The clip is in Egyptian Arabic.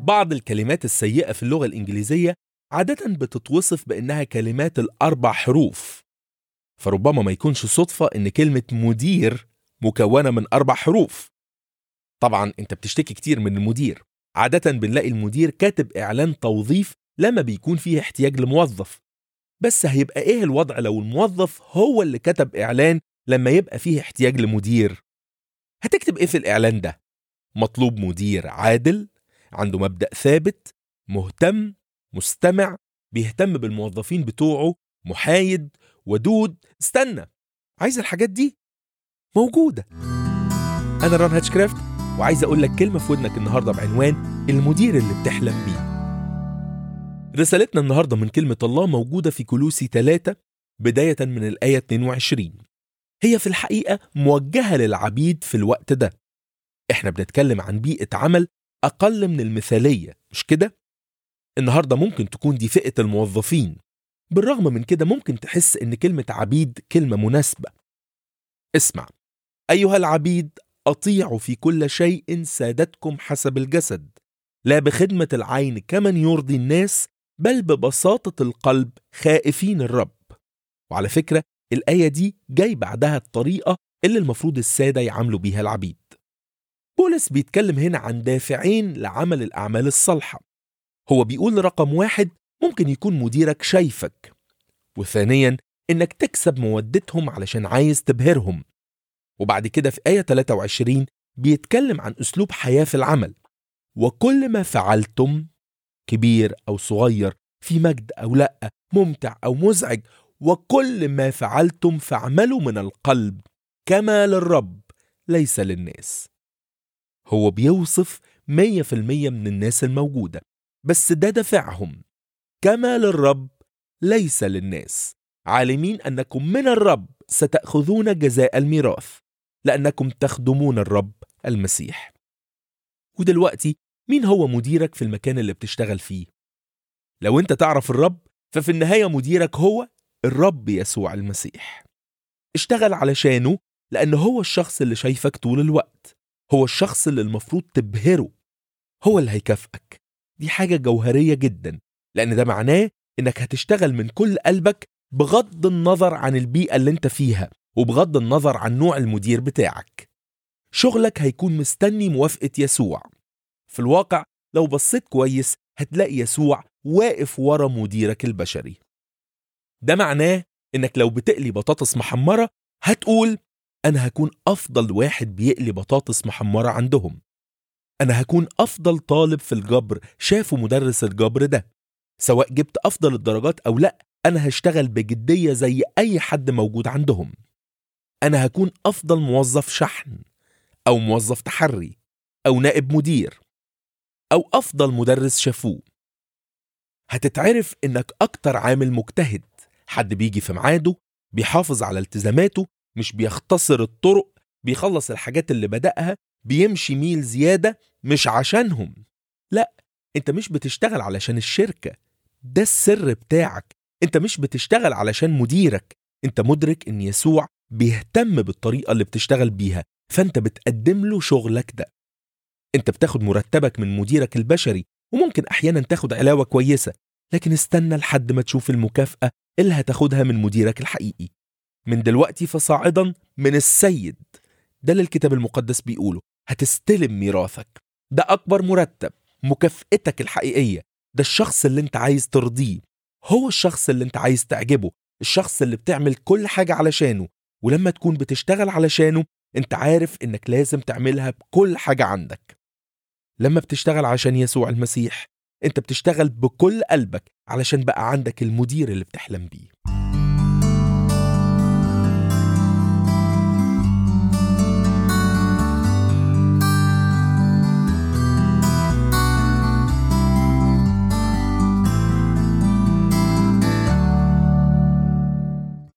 بعض الكلمات السيئة في اللغة الإنجليزية عادة بتتوصف بأنها كلمات الأربع حروف فربما ما يكونش صدفة إن كلمة مدير مكونة من أربع حروف طبعا أنت بتشتكي كتير من المدير عادة بنلاقي المدير كاتب إعلان توظيف لما بيكون فيه احتياج لموظف بس هيبقى إيه الوضع لو الموظف هو اللي كتب إعلان لما يبقى فيه احتياج لمدير هتكتب إيه في الإعلان ده؟ مطلوب مدير عادل عنده مبدأ ثابت مهتم مستمع بيهتم بالموظفين بتوعه محايد ودود استنى عايز الحاجات دي موجودة أنا ران هاتشكرافت وعايز أقول لك كلمة في ودنك النهاردة بعنوان المدير اللي بتحلم بيه رسالتنا النهاردة من كلمة الله موجودة في كلوسي 3 بداية من الآية 22 هي في الحقيقة موجهة للعبيد في الوقت ده احنا بنتكلم عن بيئة عمل أقل من المثالية مش كده؟ النهاردة ممكن تكون دي فئة الموظفين بالرغم من كده ممكن تحس إن كلمة عبيد كلمة مناسبة اسمع أيها العبيد أطيعوا في كل شيء سادتكم حسب الجسد لا بخدمة العين كمن يرضي الناس بل ببساطة القلب خائفين الرب وعلى فكرة الآية دي جاي بعدها الطريقة اللي المفروض السادة يعاملوا بيها العبيد بولس بيتكلم هنا عن دافعين لعمل الأعمال الصالحة هو بيقول رقم واحد ممكن يكون مديرك شايفك وثانيا إنك تكسب مودتهم علشان عايز تبهرهم وبعد كده في آية 23 بيتكلم عن أسلوب حياة في العمل وكل ما فعلتم كبير أو صغير في مجد أو لأ ممتع أو مزعج وكل ما فعلتم فاعملوا من القلب كما للرب ليس للناس هو بيوصف 100% من الناس الموجودة بس ده دافعهم كما للرب ليس للناس عالمين أنكم من الرب ستأخذون جزاء الميراث لأنكم تخدمون الرب المسيح ودلوقتي مين هو مديرك في المكان اللي بتشتغل فيه؟ لو انت تعرف الرب ففي النهاية مديرك هو الرب يسوع المسيح اشتغل علشانه لأن هو الشخص اللي شايفك طول الوقت هو الشخص اللي المفروض تبهره هو اللي هيكافئك دي حاجة جوهرية جدا لأن ده معناه إنك هتشتغل من كل قلبك بغض النظر عن البيئة اللي انت فيها وبغض النظر عن نوع المدير بتاعك شغلك هيكون مستني موافقة يسوع في الواقع لو بصيت كويس هتلاقي يسوع واقف ورا مديرك البشري ده معناه انك لو بتقلي بطاطس محمرة هتقول انا هكون افضل واحد بيقلي بطاطس محمرة عندهم انا هكون افضل طالب في الجبر شافوا مدرس الجبر ده سواء جبت افضل الدرجات او لا انا هشتغل بجدية زي اي حد موجود عندهم انا هكون افضل موظف شحن او موظف تحري او نائب مدير او افضل مدرس شافوه هتتعرف انك اكتر عامل مجتهد حد بيجي في ميعاده بيحافظ على التزاماته مش بيختصر الطرق بيخلص الحاجات اللي بدأها بيمشي ميل زيادة مش عشانهم لا انت مش بتشتغل علشان الشركة ده السر بتاعك انت مش بتشتغل علشان مديرك انت مدرك ان يسوع بيهتم بالطريقة اللي بتشتغل بيها فانت بتقدم له شغلك ده انت بتاخد مرتبك من مديرك البشري وممكن احيانا تاخد علاوة كويسة لكن استنى لحد ما تشوف المكافأة اللي هتاخدها من مديرك الحقيقي من دلوقتي فصاعدا من السيد ده اللي الكتاب المقدس بيقوله هتستلم ميراثك ده أكبر مرتب مكافأتك الحقيقية ده الشخص اللي انت عايز ترضيه هو الشخص اللي انت عايز تعجبه الشخص اللي بتعمل كل حاجة علشانه ولما تكون بتشتغل علشانه انت عارف انك لازم تعملها بكل حاجة عندك لما بتشتغل عشان يسوع المسيح انت بتشتغل بكل قلبك علشان بقى عندك المدير اللي بتحلم بيه